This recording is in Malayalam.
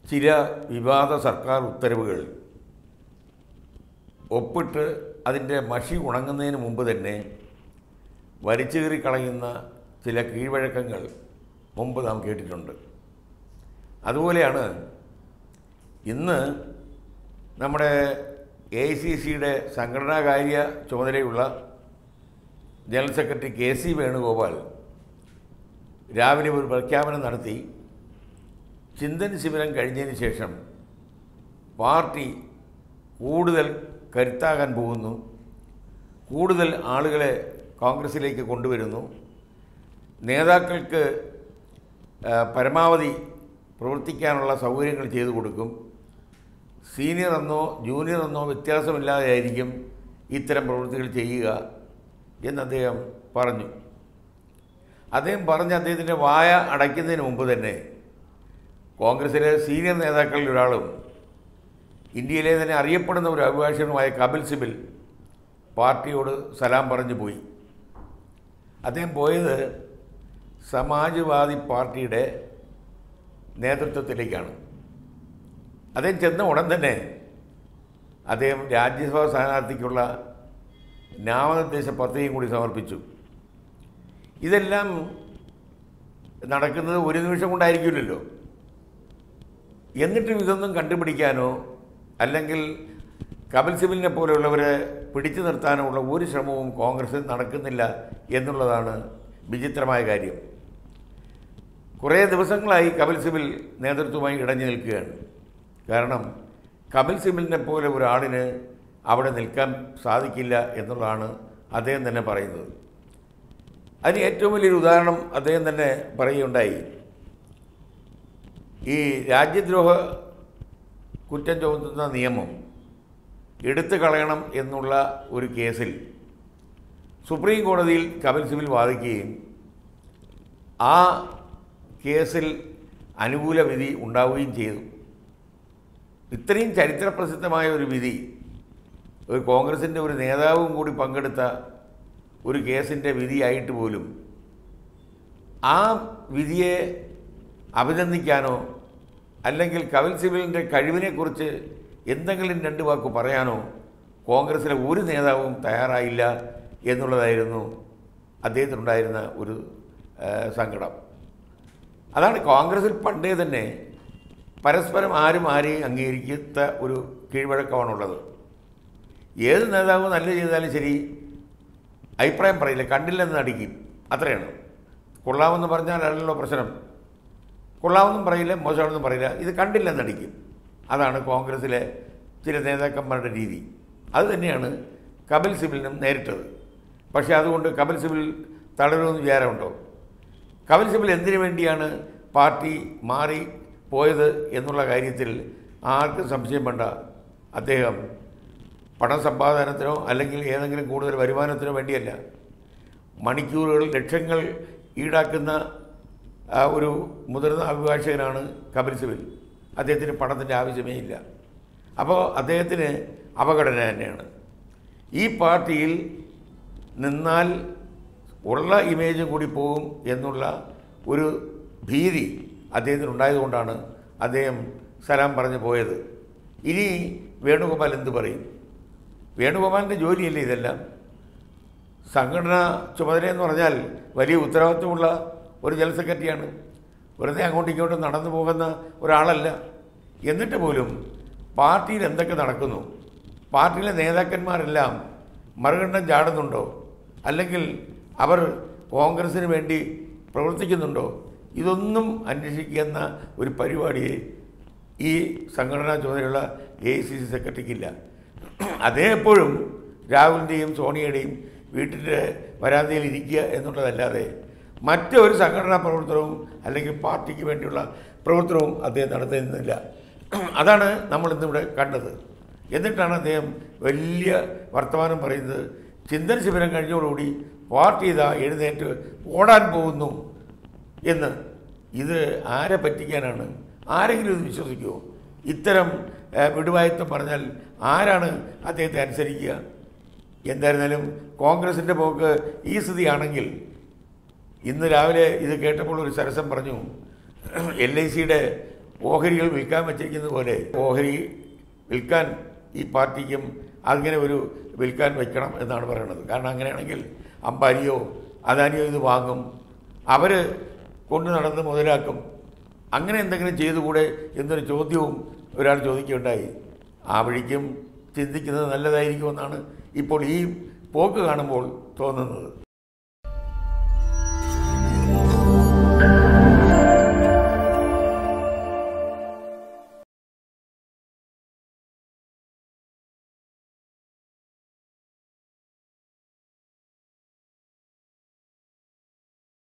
ചില വിവാദ സർക്കാർ ഉത്തരവുകൾ ഒപ്പിട്ട് അതിൻ്റെ മഷി ഉണങ്ങുന്നതിന് മുമ്പ് തന്നെ വലിച്ചു കീറി കളയുന്ന ചില കീഴ്വഴക്കങ്ങൾ മുമ്പ് നാം കേട്ടിട്ടുണ്ട് അതുപോലെയാണ് ഇന്ന് നമ്മുടെ എ ഐ സി സിയുടെ സംഘടനാകാര്യ ചുമതലയുള്ള general secretary K C Venugopal രാവിലെ ഒരു പ്രഖ്യാപനം നടത്തി ചിന്തൻ ശിബിരം കഴിഞ്ഞതിന് ശേഷം പാർട്ടി കൂടുതൽ കരുത്താകാൻ പോകുന്നു കൂടുതൽ ആളുകളെ കോൺഗ്രസിലേക്ക് കൊണ്ടുവരുന്നു നേതാക്കൾക്ക് ആ, പരമാവധി പ്രവർത്തിക്കാനുള്ള സൗകര്യങ്ങൾ ചെയ്തു കൊടുക്കും സീനിയർ എന്നോ ജൂനിയർ എന്നോ വ്യത്യാസമില്ലാതെയായിരിക്കും ഇത്തരം പ്രവൃത്തികൾ ചെയ്യുക എന്ന് അദ്ദേഹം പറഞ്ഞു അദ്ദേഹം പറഞ്ഞ് അദ്ദേഹത്തിൻ്റെ വായ അടയ്ക്കുന്നതിന് മുമ്പ് തന്നെ കോൺഗ്രസിലെ സീനിയർ നേതാക്കളിൽ ഒരാളും ഇന്ത്യയിലെ തന്നെ അറിയപ്പെടുന്ന ഒരു അഭിഭാഷകനുമായ കപിൽ സിബിൽ പാർട്ടിയോട് സലാം പറഞ്ഞു പോയി അദ്ദേഹം പോയത് സമാജ്വാദി പാർട്ടിയുടെ നേതൃത്വത്തിലേക്കാണ് അദ്ദേഹം ചെന്ന ഉടൻ തന്നെ അദ്ദേഹം രാജ്യസഭാ സ്ഥാനാർത്ഥിക്കുള്ള നാമനിർദ്ദേശ പത്രികയും കൂടി സമർപ്പിച്ചു ഇതെല്ലാം നടക്കുന്നത് ഒരു നിമിഷം കൊണ്ടായിരിക്കില്ലല്ലോ എന്നിട്ടും ഇതൊന്നും കണ്ടുപിടിക്കാനോ അല്ലെങ്കിൽ കപിൽ സിബിലിനെ പോലെയുള്ളവരെ പിടിച്ചു നിർത്താനോ ഉള്ള ഒരു ശ്രമവും കോൺഗ്രസ് നടക്കുന്നില്ല എന്നുള്ളതാണ് വിചിത്രമായ കാര്യം കുറേ ദിവസങ്ങളായി കപിൽ സിബിൽ നേതൃത്വമായി ഇടഞ്ഞു നിൽക്കുകയാണ് കാരണം കപിൽ സിബിലിനെ പോലെ ഒരാളിന് അവിടെ നിൽക്കാൻ സാധിക്കില്ല എന്നുള്ളതാണ് അദ്ദേഹം തന്നെ പറയുന്നത് അതിന് ഏറ്റവും വലിയൊരു ഉദാഹരണം അദ്ദേഹം തന്നെ പറയുകയുണ്ടായി ഈ രാജ്യദ്രോഹ കുറ്റം ചുമത്തുന്ന നിയമം എടുത്തു കളയണം എന്നുള്ള ഒരു കേസിൽ സുപ്രീം കോടതിയിൽ കപിൽ സിബിൽ വാദിക്കുകയും ആ കേസിൽ അനുകൂല വിധി ഉണ്ടാവുകയും ചെയ്തു ഇത്രയും ചരിത്രപ്രസിദ്ധമായ ഒരു വിധി ഒരു കോൺഗ്രസിൻ്റെ ഒരു നേതാവും കൂടി പങ്കെടുത്ത ഒരു കേസിൻ്റെ വിധിയായിട്ട് പോലും ആ വിധിയെ അഭിനന്ദിക്കാനോ അല്ലെങ്കിൽ കപിൽ സിബലിൻ്റെ കഴിവിനെക്കുറിച്ച് എന്തെങ്കിലും രണ്ട് വാക്ക് പറയാനോ കോൺഗ്രസിലെ ഒരു നേതാവും തയ്യാറായില്ല എന്നുള്ളതായിരുന്നു അദ്ദേഹത്തിനുണ്ടായിരുന്ന ഒരു ആ, സങ്കടം അതാണ് കോൺഗ്രസിൽ പണ്ടേ തന്നെ പരസ്പരം ആരും ആരെയും അംഗീകരിക്കാത്ത ഒരു കീഴ്വഴക്കമാണുള്ളത് ഏത് നേതാവ് നല്ല ചെയ്താലും ശരി അഭിപ്രായം പറയില്ല കണ്ടില്ലെന്ന് നടിക്കും അത്രയാണ് കൊള്ളാമെന്ന് പറഞ്ഞാലല്ലോ പ്രശ്നം കൊള്ളാമെന്നും പറയില്ല മോശമാണെന്നും പറയില്ല ഇത് കണ്ടില്ലെന്ന് നടിക്കും അതാണ് കോൺഗ്രസിലെ ചില നേതാക്കന്മാരുടെ രീതി അത് തന്നെയാണ് കപിൽ സിബിലിനും നേരിട്ടത് പക്ഷേ അതുകൊണ്ട് കപിൽ സിബിൽ തളരുമെന്ന് വിചാരമുണ്ടോ കപിൽ സിബിൽ എന്തിനു വേണ്ടിയാണ് പാർട്ടി മാറി പോയത് എന്നുള്ള കാര്യത്തിൽ ആർക്കും സംശയം വേണ്ട അദ്ദേഹം പണസമ്പാദനത്തിനോ അല്ലെങ്കിൽ ഏതെങ്കിലും കൂടുതൽ വരുമാനത്തിനോ വേണ്ടിയല്ല മണിക്കൂറുകൾ ലക്ഷങ്ങൾ ഈടാക്കുന്ന ആ, ഒരു മുതിർന്ന അഭിഭാഷകനാണ് കപിൽ സിബിൽ അദ്ദേഹത്തിന് പണത്തിൻ്റെ ആവശ്യമേ ഇല്ല അപ്പോൾ അദ്ദേഹത്തിന് അപകടന തന്നെയാണ് ഈ പാർട്ടിയിൽ നിന്നാൽ ഉള്ള ഇമേജും കൂടി പോകും എന്നുള്ള ഒരു ഭീതി അദ്ദേഹത്തിന് ഉണ്ടായതുകൊണ്ടാണ് അദ്ദേഹം സലാം പറഞ്ഞു പോയത് ഇനി വേണുഗോപാൽ എന്ത് പറയും വേണുഗോപാലിൻ്റെ ജോലിയല്ലേ ഇതെല്ലാം സംഘടനാ ചുമതലയെന്ന് പറഞ്ഞാൽ വലിയ ഉത്തരവാദിത്വമുള്ള ഒരു ജനറൽ സെക്രട്ടറിയാണ് വെറുതെ അങ്ങോട്ടും ഇങ്ങോട്ടും നടന്നു പോകുന്ന ഒരാളല്ല എന്നിട്ട് പോലും പാർട്ടിയിൽ എന്തൊക്കെ നടക്കുന്നു പാർട്ടിയിലെ നേതാക്കന്മാരെല്ലാം മറുകണ്ഠം ചാടുന്നുണ്ടോ അല്ലെങ്കിൽ അവർ കോൺഗ്രസ്സിന് വേണ്ടി പ്രവർത്തിക്കുന്നുണ്ടോ ഇതൊന്നും അന്വേഷിക്കുന്ന ഒരു പരിപാടിയെ ഈ സംഘടനാ ചുമതലയുള്ള എ ഐ സി സി സെക്രട്ടറിക്കില്ല അദ്ദേഹം എപ്പോഴും രാഹുലിൻ്റെയും സോണിയയുടെയും വീട്ടിൻ്റെ വരാന്തയിൽ ഇരിക്കുക എന്നുള്ളതല്ലാതെ മറ്റൊരു സംഘടനാ പ്രവർത്തനവും അല്ലെങ്കിൽ പാർട്ടിക്ക് വേണ്ടിയുള്ള പ്രവർത്തനവും അദ്ദേഹം നടത്തുന്നില്ല അതാണ് നമ്മൾ ഇന്നിവിടെ കണ്ടത് എന്നിട്ടാണ് അദ്ദേഹം വലിയ വർത്തമാനം പറയുന്നത് ചിന്തന ശിബിരം കഴിഞ്ഞതോടുകൂടി പാർട്ടി ഇതാ എഴുന്നേറ്റ് ഓടാൻ പോകുന്നു എന്ന് ഇത് ആരെ പറ്റിക്കാനാണ് ആരെങ്കിലും ഇത് വിശ്വസിക്കുമോ ഇത്തരം ഏഹ്, വിടുവായത്വം പറഞ്ഞാൽ ആരാണ് അദ്ദേഹത്തെ അനുസരിക്കുക എന്തായിരുന്നാലും കോൺഗ്രസിൻ്റെ പോക്ക് ഈ സ്ഥിതിയാണെങ്കിൽ ഇന്ന് രാവിലെ ഇത് കേട്ടപ്പോൾ ഒരു സരസം പറഞ്ഞു എൽ ഐ സിയുടെ ഓഹരികൾ വിൽക്കാൻ വെച്ചിരിക്കുന്നത് പോലെ ഓഹരി വിൽക്കാൻ ഈ പാർട്ടിക്കും അങ്ങനെ ഒരു വിൽക്കാൻ വെക്കണം എന്നാണ് പറയുന്നത് കാരണം അങ്ങനെയാണെങ്കിൽ അംബാനിയോ അദാനിയോ ഇത് വാങ്ങും അവർ കൊണ്ടു നടന്ന് മുതലാക്കും അങ്ങനെ എന്തെങ്കിലും ചെയ്തുകൂടെ എന്നൊരു ചോദ്യവും ഒരാൾ ചോദിക്കുകയുണ്ടായി ആ വഴിക്കും ചിന്തിക്കുന്നത് നല്ലതായിരിക്കുമെന്നാണ് ഇപ്പോൾ ഈ പോക്ക് കാണുമ്പോൾ തോന്നുന്നത്